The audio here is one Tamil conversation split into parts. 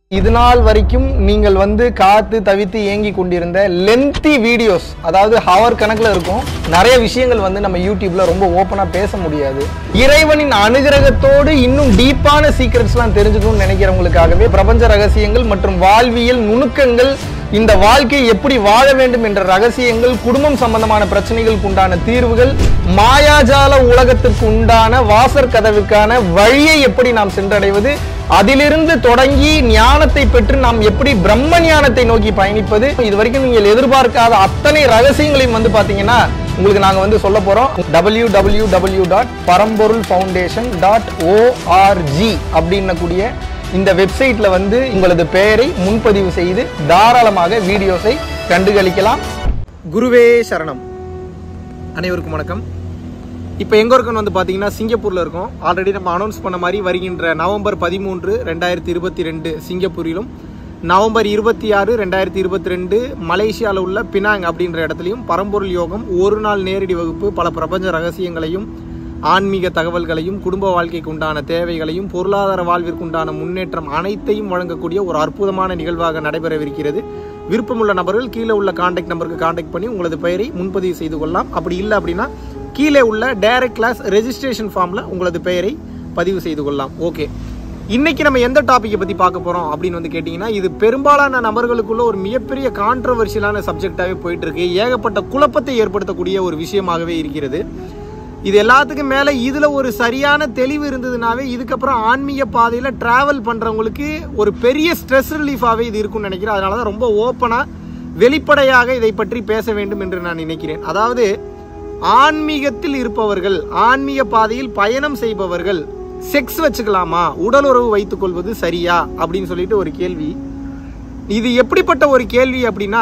இது நாள் வரைக்கும் நீங்கள் வந்து காத்து தவித்து ஏங்கி கொண்டிருந்த லென்த்தி வீடியோஸ் அதாவது ஹவர் கணக்கில் இருக்கும் நிறைய விஷயங்கள் வந்து நம்ம யூடியூப்ல ரொம்ப ஓப்பனா பேச முடியாது இறைவனின் அனுகிரகத்தோடு இன்னும் டீப்பான சீக்ரெட்ஸ்லாம் தெரிஞ்சுக்கணும்னு நினைக்கிறவங்களுக்காகவே பிரபஞ்ச ரகசியங்கள் மற்றும் வாழ்வியல் நுணுக்கங்கள் இந்த வாழ்க்கையை எப்படி வாழ வேண்டும் என்ற ரகசியங்கள் குடும்பம் சம்பந்தமான பிரச்சனைகளுக்கு உண்டான தீர்வுகள் மாயாஜால உலகத்திற்கு உண்டான வாசற் கதவிற்கான வழியை எப்படி நாம் சென்றடைவது அதிலிருந்து தொடங்கி ஞானத்தை பெற்று நாம் எப்படி பிரம்ம ஞானத்தை நோக்கி பயணிப்பது இது வரைக்கும் நீங்கள் எதிர்பார்க்காத அத்தனை ரகசியங்களையும் வந்து பாத்தீங்கன்னா உங்களுக்கு நாங்க வந்து சொல்ல போறோம் W W W dot Paramporul foundation dot O R G அப்படின்னக்கூடிய இந்த வெப்சைட்ல வந்து உங்களது பெயரை முன்பதிவு செய்து தாராளமாக வீடியோஸை கண்டுகளிக்கலாம் குருவே சரணம் அனைவருக்கும் வணக்கம் இப்போ எங்க இருக்கோம்னு வந்து பாத்தீங்கன்னா சிங்கப்பூர்ல இருக்கோம் ஆல்ரெடி நம்ம அனௌன்ஸ் பண்ண மாதிரி வருகின்ற நவம்பர் பதிமூன்று ரெண்டாயிரத்தி இருபத்தி ரெண்டு சிங்கப்பூரிலும் நவம்பர் இருபத்தி ஆறு ரெண்டாயிரத்தி இருபத்தி ரெண்டு மலேசியாவில் உள்ள பினாங் அப்படின்ற இடத்துலையும் பரம்பொருள் யோகம் ஒரு நாள் நேரடி வகுப்பு பல பிரபஞ்ச ரகசியங்களையும் ஆன்மீக தகவல்களையும் குடும்ப வாழ்க்கைக்கு உண்டான தேவைகளையும் பொருளாதார வாழ்விற்கு உண்டான முன்னேற்றம் அனைத்தையும் வழங்கக்கூடிய ஒரு அற்புதமான நிகழ்வாக நடைபெறவிருக்கிறது விருப்பமுள்ள நபர்கள் கீழே உள்ள காண்டாக்ட் நம்பருக்கு காண்டாக்ட் பண்ணி உங்களது பெயரை முன்பதிவு செய்து கொள்ளலாம் அப்படி இல்லை அப்படின்னா கீழே உள்ள டைரக்ட் கிளாஸ் ரெஜிஸ்ட்ரேஷன் ஃபார்ம்ல உங்களது பெயரை பதிவு செய்து கொள்ளலாம் ஓகே இன்னைக்கு நம்ம எந்த டாப்பிக்கை பத்தி பார்க்க போறோம் அப்படின்னு வந்து கேட்டீங்கன்னா இது பெரும்பாலான நபர்களுக்குள்ள ஒரு மிகப்பெரிய கான்ட்ரவர்ஷியலான சப்ஜெக்டாவே போயிட்டு இருக்கு ஏகப்பட்ட குழப்பத்தை ஏற்படுத்தக்கூடிய ஒரு விஷயமாகவே இருக்கிறது இது எல்லாத்துக்கும் மேல இதுல ஒரு சரியான தெளிவு இருந்ததுனாவே இதுக்கப்புறம் ஆன்மீக பாதையில டிராவல் பண்றவங்களுக்கு ஒரு பெரிய ஸ்ட்ரெஸ் ரிலீஃபாவே இது இருக்கும்னு நினைக்கிறேன் அதனாலதான் ரொம்ப ஓப்பனா வெளிப்படையாக இதை பற்றி பேச வேண்டும் என்று நான் நினைக்கிறேன் அதாவது ஆன்மீகத்தில் இருப்பவர்கள் ஆன்மீக பாதையில் பயணம் செய்பவர்கள் செக்ஸ் வச்சுக்கலாமா உடல் உறவு வைத்துக் கொள்வது சரியா அப்படின்னு சொல்லிட்டு ஒரு கேள்வி இது எப்படிப்பட்ட ஒரு கேள்வி அப்படின்னா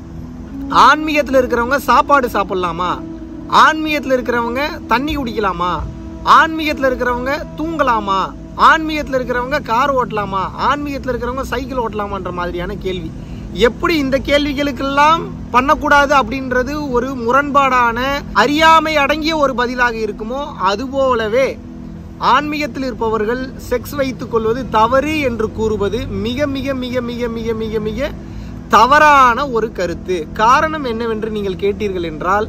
ஆன்மீகத்தில் இருக்கிறவங்க சாப்பாடு சாப்பிடலாமா ஆன்மீகத்தில் இருக்கிறவங்க தண்ணி குடிக்கலாமா ஆன்மீகத்தில் இருக்கிறவங்க தூங்கலாமா ஆன்மீகத்தில் இருக்கிறவங்க கார் ஓட்டலாமா ஆன்மீகத்தில் இருக்கிறவங்க சைக்கிள் ஓட்டலாமான்ற மாதிரியான கேள்வி எப்படி இந்த கேள்விகளுக்கெல்லாம் பண்ணக்கூடாது அப்படின்றது ஒரு முரண்பாடான அறியாமை அடங்கிய ஒரு பதிலாக இருக்குமோ அதுபோலவே ஆன்மீகத்தில் இருப்பவர்கள் செக்ஸ் வைத்துக் கொள்வது தவறு என்று கூறுவது மிக மிக மிக மிக மிக மிக மிக தவறான ஒரு கருத்து காரணம் என்னவென்று நீங்கள் கேட்டீர்கள் என்றால்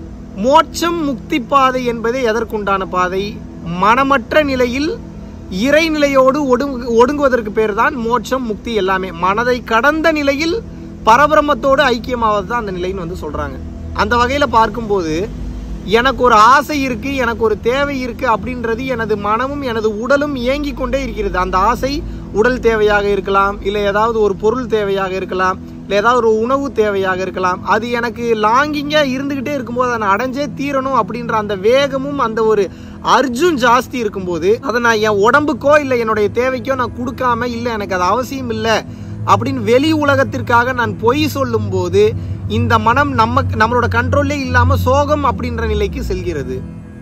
மோட்சம் முக்தி பாதை என்பதே எதற்குண்டான பாதை மனமற்ற நிலையில் இறைநிலையோடு ஒடுங்கு ஒடுங்குவதற்கு பேர் தான் மோட்சம் முக்தி எல்லாமே மனதை கடந்த நிலையில் பரபிரமத்தோடு ஐக்கியமாவது தான் அந்த நிலைன்னு வந்து சொல்றாங்க அந்த வகையில பார்க்கும்போது எனக்கு ஒரு ஆசை இருக்கு எனக்கு ஒரு தேவை இருக்கு அப்படின்றது எனது மனமும் எனது உடலும் இயங்கி கொண்டே இருக்கிறது அந்த ஆசை உடல் தேவையாக இருக்கலாம் இல்லை ஏதாவது ஒரு பொருள் தேவையாக இருக்கலாம் இல்லை ஏதாவது ஒரு உணவு தேவையாக இருக்கலாம் அது எனக்கு லாங்கிங்கா இருந்துகிட்டே இருக்கும்போது அதை நான் அடைஞ்சே தீரணும் அப்படின்ற அந்த வேகமும் அந்த ஒரு அர்ஜுன் ஜாஸ்தி இருக்கும்போது அதை நான் என் உடம்புக்கோ இல்லை என்னுடைய தேவைக்கோ நான் கொடுக்காம இல்லை எனக்கு அது அவசியம் இல்லை அப்படின்னு வெளி உலகத்திற்காக நான் பொய் சொல்லும் போது இந்த மனம் நம்ம நம்மளோட கண்ட்ரோல்லே இல்லாம சோகம் அப்படின்ற நிலைக்கு செல்கிறது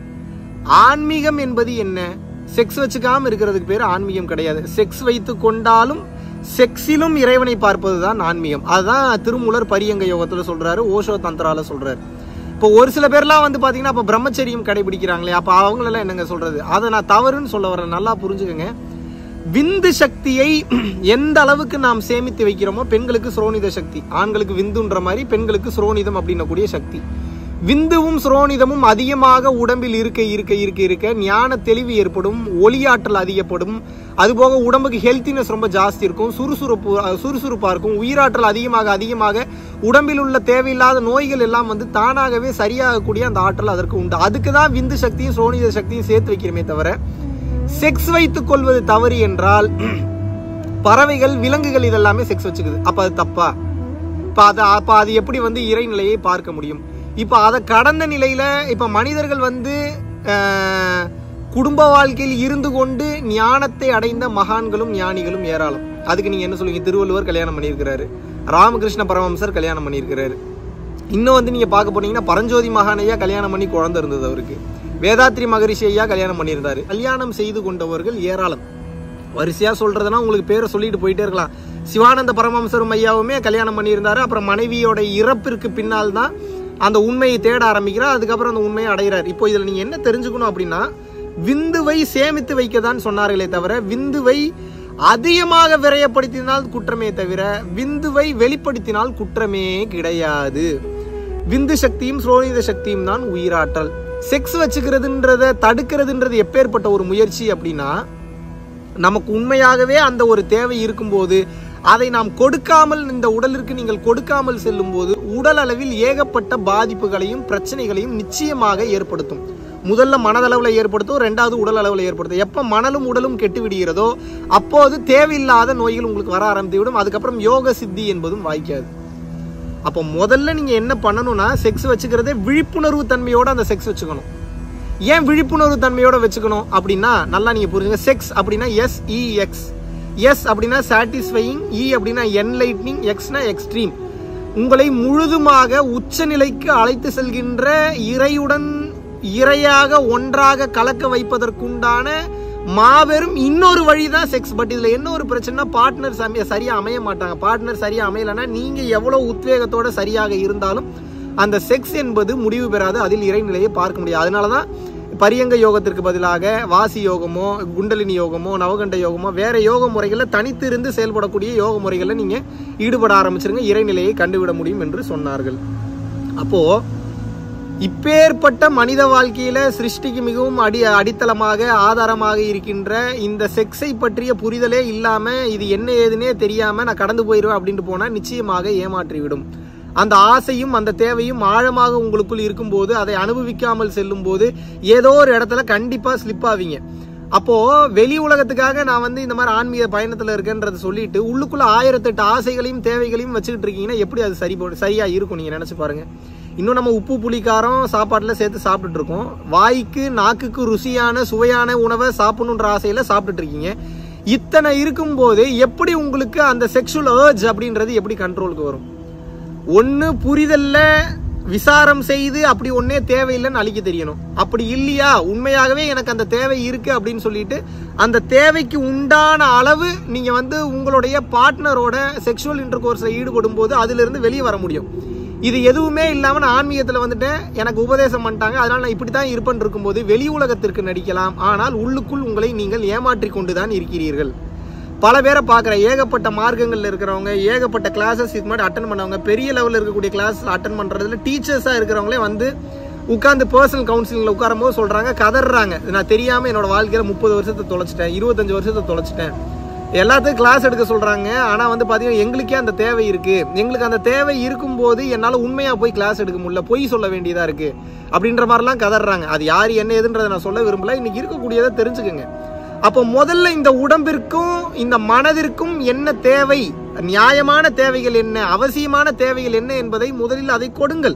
ஆன்மீகம் என்பது என்ன செக்ஸ் வச்சுக்காம இருக்கிறதுக்கு பேர் ஆன்மீகம் கிடையாது செக்ஸ் வைத்து கொண்டாலும் செக்ஸிலும் இறைவனை பார்ப்பது தான் ஆன்மீகம் அதுதான் திருமூலர் பரியங்க யோகத்துல சொல்றாரு ஓஷோ தந்திரால சொல்றாரு இப்போ ஒரு சில பேர்லாம் வந்து பாத்தீங்கன்னா அப்ப பிரம்மச்சரியம் கடைபிடிக்கிறாங்களே அப்ப அவங்களெல்லாம் என்னங்க சொல்றது அதை நான் தவறுன்னு சொல்ல வரேன் நல்லா புரிஞ்சுக்கங்க விந்து சக்தியை எந்த அளவுக்கு நாம் சேமித்து வைக்கிறோமோ பெண்களுக்கு சுரோனித சக்தி ஆண்களுக்கு விந்துன்ற மாதிரி பெண்களுக்கு சுரோனிதம் அப்படின்னக்கூடிய சக்தி விந்துவும் சுரோனிதமும் அதிகமாக உடம்பில் இருக்க இருக்க இருக்க இருக்க ஞான தெளிவு ஏற்படும் ஒளியாற்றல் அதிகப்படும் அதுபோக உடம்புக்கு ஹெல்த்தினஸ் ரொம்ப ஜாஸ்தி இருக்கும் சுறுசுறுப்பு சுறுசுறுப்பா இருக்கும் உயிராற்றல் அதிகமாக அதிகமாக உடம்பில் உள்ள தேவையில்லாத நோய்கள் எல்லாம் வந்து தானாகவே சரியாகக்கூடிய அந்த ஆற்றல் அதற்கு உண்டு அதுக்கு தான் விந்து சக்தியும் சுரோனித சக்தியும் சேர்த்து வைக்கிறோமே தவிர செக்ஸ் வைத்துக் கொள்வது தவறு என்றால் பறவைகள் விலங்குகள் இதெல்லாமே செக்ஸ் வச்சுக்குது அப்ப அது தப்பா இப்ப அது அப்ப அது எப்படி வந்து இறைநிலையை பார்க்க முடியும் இப்ப அதை கடந்த நிலையில இப்ப மனிதர்கள் வந்து அஹ், குடும்ப வாழ்க்கையில் இருந்து கொண்டு ஞானத்தை அடைந்த மகான்களும் ஞானிகளும் ஏராளம் அதுக்கு நீங்க என்ன சொல்லுவீங்க திருவள்ளுவர் கல்யாணம் பண்ணியிருக்கிறாரு ராமகிருஷ்ண பரமஹம்சர் கல்யாணம் பண்ணியிருக்கிறாரு இன்னும் வந்து நீங்க பார்க்க போனீங்கன்னா பரஞ்சோதி மகானையா கல்யாணம் பண்ணி குழந்தை இருந்தது அவருக்கு வேதாத்ரி மகரிஷி ஐயா கல்யாணம் பண்ணியிருந்தாரு கல்யாணம் செய்து கொண்டவர்கள் ஏராளம் வரிசையா சொல்றதுன்னா உங்களுக்கு பேரை சொல்லிட்டு போயிட்டே இருக்கலாம் சிவானந்த பரமஹம்சரும் ஐயாவுமே கல்யாணம் பண்ணியிருந்தாரு அப்புறம் மனைவியோட இறப்பிற்கு பின்னால் தான் அந்த உண்மையை தேட ஆரம்பிக்கிறார் அதுக்கப்புறம் அந்த உண்மையை அடைகிறார் இப்போ இதுல நீங்க என்ன தெரிஞ்சுக்கணும் அப்படின்னா விந்துவை சேமித்து வைக்க தான் சொன்னார்களே தவிர விந்துவை அதிகமாக விரயப்படுத்தினால் குற்றமே தவிர விந்துவை வெளிப்படுத்தினால் குற்றமே கிடையாது விந்து சக்தியும் சுரோனித சக்தியும் தான் உயிராற்றல் செக்ஸ் வச்சுக்கிறதுன்றத தடுக்கிறதுன்றது எப்பேற்பட்ட ஒரு முயற்சி அப்படின்னா நமக்கு உண்மையாகவே அந்த ஒரு தேவை இருக்கும்போது அதை நாம் கொடுக்காமல் இந்த உடலிற்கு நீங்கள் கொடுக்காமல் செல்லும்போது உடல் அளவில் ஏகப்பட்ட பாதிப்புகளையும் பிரச்சனைகளையும் நிச்சயமாக ஏற்படுத்தும் முதல்ல மனதளவில் ஏற்படுத்தும் ரெண்டாவது உடல் அளவில் ஏற்படுத்தும் எப்போ மணலும் உடலும் கெட்டு விடுகிறதோ அப்போது தேவையில்லாத நோய்கள் உங்களுக்கு வர ஆரம்பித்து விடும் அதுக்கப்புறம் யோக சித்தி என்பதும் வாய்க்காது அப்போ முதல்ல நீங்க என்ன பண்ணணும்னா செக்ஸ் வச்சுக்கிறதே விழிப்புணர்வு தன்மையோட அந்த செக்ஸ் வச்சுக்கணும் ஏன் விழிப்புணர்வு தன்மையோட வச்சுக்கணும் அப்படின்னா நல்லா நீங்க புரிஞ்சுங்க செக்ஸ் அப்படின்னா எஸ் இ எக்ஸ் எஸ் அப்படின்னா சாட்டிஸ்ஃபையிங் இ அப்படின்னா என்லைட்னிங் எக்ஸ்னா எக்ஸ்ட்ரீம் உங்களை முழுதுமாக உச்சநிலைக்கு அழைத்து செல்கின்ற இறையுடன் இரையாக ஒன்றாக கலக்க வைப்பதற்குண்டான மாபெரும் இன்னொரு வழி தான் செக்ஸ் பட் இதுல என்ன ஒரு பிரச்சனைனா பார்ட்னர் சரியா அமைய மாட்டாங்க பார்ட்னர் சரியா அமையலைன்னா நீங்க எவ்வளவு உத்வேகத்தோட சரியாக இருந்தாலும் அந்த செக்ஸ் என்பது முடிவு பெறாது அதில் இறைநிலையை பார்க்க முடியாது அதனாலதான் பரியங்க யோகத்திற்கு பதிலாக வாசி யோகமோ குண்டலினி யோகமோ நவகண்ட யோகமோ வேற யோக முறைகளில் தனித்து இருந்து செயல்படக்கூடிய யோக முறைகளில் நீங்க ஈடுபட ஆரம்பிச்சிருங்க இறைநிலையை கண்டுவிட முடியும் என்று சொன்னார்கள் அப்போ இப்பேற்பட்ட மனித வாழ்க்கையில சிருஷ்டிக்கு மிகவும் அடி அடித்தளமாக ஆதாரமாக இருக்கின்ற இந்த செக்ஸை பற்றிய புரிதலே இல்லாம இது என்ன ஏதுன்னே தெரியாம நான் கடந்து போயிடுவேன் அப்படின்ட்டு போனா நிச்சயமாக ஏமாற்றிவிடும் அந்த ஆசையும் அந்த தேவையும் ஆழமாக உங்களுக்குள் இருக்கும்போது அதை அனுபவிக்காமல் செல்லும் போது ஏதோ ஒரு இடத்துல கண்டிப்பா ஸ்லிப் ஆவீங்க அப்போ வெளி உலகத்துக்காக நான் வந்து இந்த மாதிரி ஆன்மீக பயணத்துல இருக்கேன்றதை சொல்லிட்டு உள்ளுக்குள்ள ஆயிரத்தெட்டு ஆசைகளையும் தேவைகளையும் வச்சுக்கிட்டு இருக்கீங்கன்னா எப்படி அது சரி போ- சரியா இருக்கும் நீங்க நினைச்சு பாருங்க இன்னும் நம்ம உப்பு புளிக்காரம் சாப்பாட்டுல சேர்த்து சாப்பிட்டுட்டு இருக்கோம் வாய்க்கு நாக்குக்கு ருசியான சுவையான உணவை சாப்பிடணுன்ற ஆசையில சாப்பிட்டுட்டு இருக்கீங்க இத்தனை இருக்கும்போது எப்படி உங்களுக்கு அந்த செக்ஷுவல் ஏர்ஜ் அப்படின்றது எப்படி கண்ட்ரோலுக்கு வரும் ஒன்னு புரிதல்ல விசாரம் செய்து அப்படி ஒன்னே தேவையில்லைன்னு அழிக்க தெரியணும் அப்படி இல்லையா உண்மையாகவே எனக்கு அந்த தேவை இருக்கு அப்படின்னு சொல்லிட்டு அந்த தேவைக்கு உண்டான அளவு நீங்க வந்து உங்களுடைய பார்ட்னரோட செக்ஷுவல் இன்டர் கோர்ஸ்ல ஈடுபடும் போது அதுல இருந்து வெளியே வர முடியும் இது எதுவுமே இல்லாம நான் ஆன்மீகத்துல வந்துட்டு எனக்கு உபதேசம் பண்ணிட்டாங்க அதனால நான் இப்படி தான் இருப்பேன் இருக்கும்போது வெளி உலகத்திற்கு நடிக்கலாம் ஆனால் உள்ளுக்குள் உங்களை நீங்கள் ஏமாற்றிக் கொண்டுதான் இருக்கிறீர்கள் பல பேரை பார்க்குறேன் ஏகப்பட்ட மார்க்கங்கள்ல இருக்கிறவங்க ஏகப்பட்ட கிளாஸஸ் இது மாதிரி அட்டன் பண்ணவங்க பெரிய லெவலில் இருக்கக்கூடிய கிளாஸ் அட்டன் பண்றதுல டீச்சர்ஸாக இருக்கிறவங்களே வந்து உட்காந்து பர்சனல் கவுன்சிலிங்ல உட்காரும் போது சொல்றாங்க கதறாங்க இது நான் தெரியாம என்னோட வாழ்க்கையில முப்பது வருஷத்தை தொலைச்சிட்டேன் இருபத்தஞ்சு வருஷத்தை தொலைச்சிட்டேன் எல்லாத்துக்கும் கிளாஸ் எடுக்க சொல்றாங்க ஆனா வந்து பாத்தீங்கன்னா எங்களுக்கே அந்த தேவை இருக்கு எங்களுக்கு அந்த தேவை இருக்கும்போது என்னால உண்மையா போய் கிளாஸ் எடுக்க முடியல பொய் சொல்ல வேண்டியதா இருக்கு அப்படின்ற மாதிரிலாம் கதறாங்க அது யார் என்ன ஏதுன்றதை நான் சொல்ல விரும்பல இன்னைக்கு இருக்கக்கூடியதை தெரிஞ்சுக்கங்க அப்போ முதல்ல இந்த உடம்பிற்கும் இந்த மனதிற்கும் என்ன தேவை நியாயமான தேவைகள் என்ன அவசியமான தேவைகள் என்ன என்பதை முதலில் அதை கொடுங்கள்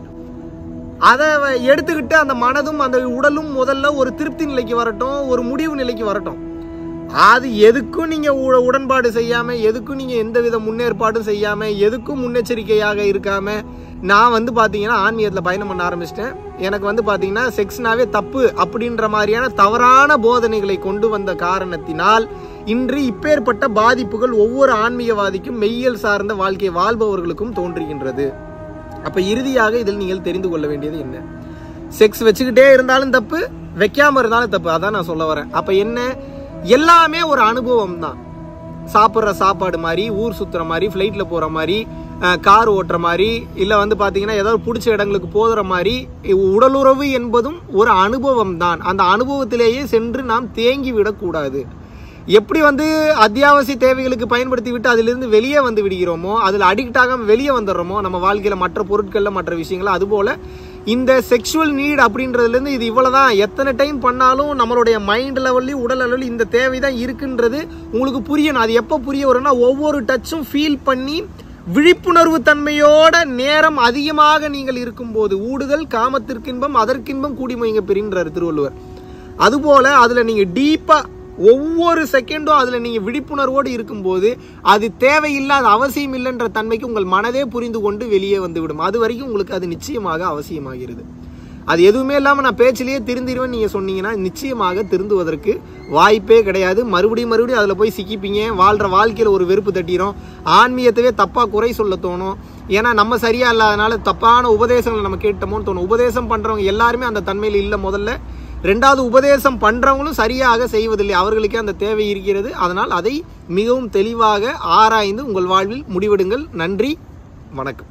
அதை வ- எடுத்துக்கிட்டு அந்த மனதும் அந்த உடலும் முதல்ல ஒரு திருப்தி நிலைக்கு வரட்டும் ஒரு முடிவு நிலைக்கு வரட்டும் அது எதுக்கும் நீங்க உ- உடன்பாடு செய்யாம எதுக்கும் நீங்க எந்தவித முன்னேற்பாடும் செய்யாம எதுக்கும் முன்னெச்சரிக்கையாக இருக்காம நான் வந்து பாத்தீங்கன்னா ஆன்மீகத்துல பயணம் பண்ண ஆரம்பிச்சிட்டேன் எனக்கு வந்து பாத்தீங்கன்னா செக்ஸ்னாவே தப்பு அப்படின்ற மாதிரியான தவறான போதனைகளை கொண்டு வந்த காரணத்தினால் இன்று இப்பேற்பட்ட பாதிப்புகள் ஒவ்வொரு ஆன்மீகவாதிக்கும் மெய்யியல் சார்ந்த வாழ்க்கை வாழ்பவர்களுக்கும் தோன்றுகின்றது அப்ப இறுதியாக இதில் நீங்கள் தெரிந்து கொள்ள வேண்டியது என்ன செக்ஸ் வச்சுக்கிட்டே இருந்தாலும் தப்பு வைக்காம இருந்தாலும் தப்பு அதான் நான் சொல்ல வரேன் அப்ப என்ன எல்லாமே ஒரு அனுபவம் தான் சாப்பிட்ற சாப்பாடு மாதிரி ஊர் சுத்துற மாதிரி ஃப்ளைட்ல போற மாதிரி கார் ஓட்டுற மாதிரி இல்ல வந்து பாத்தீங்கன்னா ஏதாவது பிடிச்ச இடங்களுக்கு போகிற மாதிரி உடலுறவு என்பதும் ஒரு அனுபவம் தான் அந்த அனுபவத்திலேயே சென்று நாம் தேங்கி விடக்கூடாது எப்படி வந்து அத்தியாவசிய தேவைகளுக்கு பயன்படுத்தி விட்டு அதிலிருந்து வெளியே வந்து விடுகிறோமோ அதில் அடிக்ட் ஆகாம வெளியே வந்துடுறோமோ நம்ம வாழ்க்கையில மற்ற பொருட்கள்ல மற்ற விஷயங்கள் அதுபோல இந்த செக்ஷுவல் நீட் அப்படின்றதுல இருந்து இது இவ்வளவுதான் எத்தனை டைம் பண்ணாலும் நம்மளுடைய மைண்ட் லெவல்லையும் உடல் லெவல்லையும் இந்த தேவை தான் இருக்குன்றது உங்களுக்கு புரியணும் அது எப்போ புரிய வரும்னா ஒவ்வொரு டச்சும் ஃபீல் பண்ணி விழிப்புணர்வு தன்மையோட நேரம் அதிகமாக நீங்கள் இருக்கும்போது ஊடுதல் காமத்திற்கின்பம் அதற்கின்பம் கூடிமொய்ங்க பெறின்றார் திருவள்ளுவர் அதுபோல அதுல நீங்க டீப்பா ஒவ்வொரு செகண்டும் அதுல நீங்க விழிப்புணர்வோடு இருக்கும்போது அது தேவையில்லாத அவசியம் இல்லைன்ற தன்மைக்கு உங்கள் மனதே புரிந்து கொண்டு வெளியே வந்து விடும் அது வரைக்கும் உங்களுக்கு அது நிச்சயமாக அவசியமாகிறது அது எதுவுமே இல்லாம நான் பேச்சிலேயே திருந்திருவேன் நீங்க சொன்னீங்கன்னா நிச்சயமாக திருந்துவதற்கு வாய்ப்பே கிடையாது மறுபடியும் மறுபடியும் அதுல போய் சிக்கிப்பீங்க வாழ்ற வாழ்க்கையில ஒரு வெறுப்பு தட்டிரும் ஆன்மீகத்தவே தப்பா குறை சொல்ல தோணும் ஏன்னா நம்ம சரியா இல்லாதனால தப்பான உபதேசங்களை நம்ம கேட்டோமோன்னு தோணும் உபதேசம் பண்றவங்க எல்லாருமே அந்த தன்மையில இல்ல முதல்ல ரெண்டாவது உபதேசம் பண்றவங்களும் சரியாக செய்வதில்லை அவர்களுக்கே அந்த தேவை இருக்கிறது அதனால் அதை மிகவும் தெளிவாக ஆராய்ந்து உங்கள் வாழ்வில் முடிவெடுங்கள் நன்றி வணக்கம்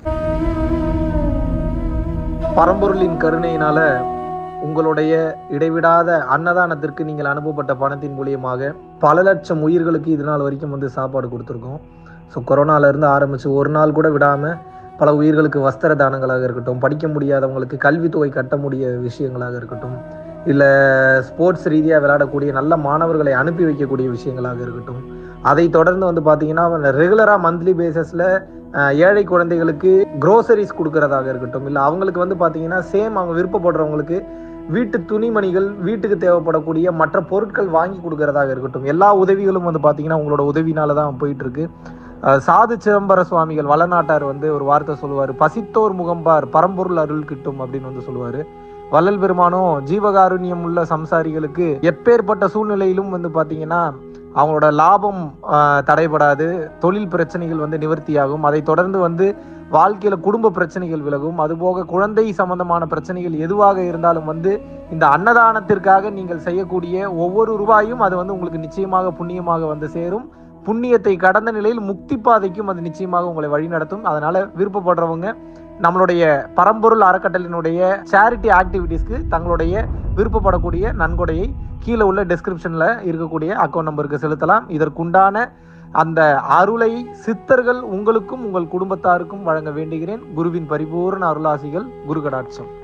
பரம்பொருளின் கருணையினால உங்களுடைய இடைவிடாத அன்னதானத்திற்கு நீங்கள் அனுப்பப்பட்ட பணத்தின் மூலியமாக பல லட்சம் உயிர்களுக்கு இது நாள் வரைக்கும் வந்து சாப்பாடு கொடுத்துருக்கோம் ஸோ கொரோனாலேருந்து ஆரம்பித்து ஒரு நாள் கூட விடாமல் பல உயிர்களுக்கு வஸ்திர தானங்களாக இருக்கட்டும் படிக்க முடியாதவங்களுக்கு கல்வித்தொகை கட்ட முடிய விஷயங்களாக இருக்கட்டும் இல்லை ஸ்போர்ட்ஸ் ரீதியாக விளையாடக்கூடிய நல்ல மாணவர்களை அனுப்பி வைக்கக்கூடிய விஷயங்களாக இருக்கட்டும் அதை தொடர்ந்து வந்து பார்த்தீங்கன்னா ரெகுலராக மந்த்லி பேசிஸில் ஏழை குழந்தைகளுக்கு க்ரோசரிஸ் கொடுக்கறதாக இருக்கட்டும் இல்லை அவங்களுக்கு வந்து பார்த்தீங்கன்னா சேம் அவங்க விருப்பப்படுறவங்களுக்கு வீட்டு துணிமணிகள் வீட்டுக்கு தேவைப்படக்கூடிய மற்ற பொருட்கள் வாங்கி கொடுக்கறதாக இருக்கட்டும் எல்லா உதவிகளும் வந்து பார்த்தீங்கன்னா உங்களோட உதவினால தான் போயிட்டு இருக்கு அஹ் சாது சிதம்பர சுவாமிகள் வளநாட்டார் வந்து ஒரு வார்த்தை சொல்லுவார் பசித்தோர் முகம்பார் பரம்பொருள் அருள் கிட்டும் அப்படின்னு வந்து சொல்லுவார் வள்ளல் பெருமானும் ஜீவகாருண்யம் உள்ள சம்சாரிகளுக்கு எப்பேற்பட்ட சூழ்நிலையிலும் வந்து பார்த்தீங்கன்னா அவங்களோட லாபம் ஆஹ், தடைபடாது தொழில் பிரச்சனைகள் வந்து நிவர்த்தியாகும் அதை தொடர்ந்து வந்து வாழ்க்கையில குடும்ப பிரச்சனைகள் விலகும் அதுபோக குழந்தை சம்பந்தமான பிரச்சனைகள் எதுவாக இருந்தாலும் வந்து இந்த அன்னதானத்திற்காக நீங்கள் செய்யக்கூடிய ஒவ்வொரு ரூபாயும் அது வந்து உங்களுக்கு நிச்சயமாக புண்ணியமாக வந்து சேரும் புண்ணியத்தை கடந்த நிலையில் முக்தி பாதைக்கும் அது நிச்சயமாக உங்களை வழிநடத்தும் அதனால விருப்பப்படுறவங்க நம்மளுடைய பரம்பொருள் அறக்கட்டளினுடைய சேரிட்டி ஆக்டிவிட்டீஸ்க்கு தங்களுடைய விருப்பப்படக்கூடிய நன்கொடையை கீழே உள்ள டெஸ்கிரிப்ஷன்ல இருக்கக்கூடிய அக்கௌண்ட் நம்பருக்கு செலுத்தலாம் இதற்குண்டான அந்த அருளை சித்தர்கள் உங்களுக்கும் உங்கள் குடும்பத்தாருக்கும் வழங்க வேண்டுகிறேன் குருவின் பரிபூர்ண அருளாசிகள் குரு கடாட்சம்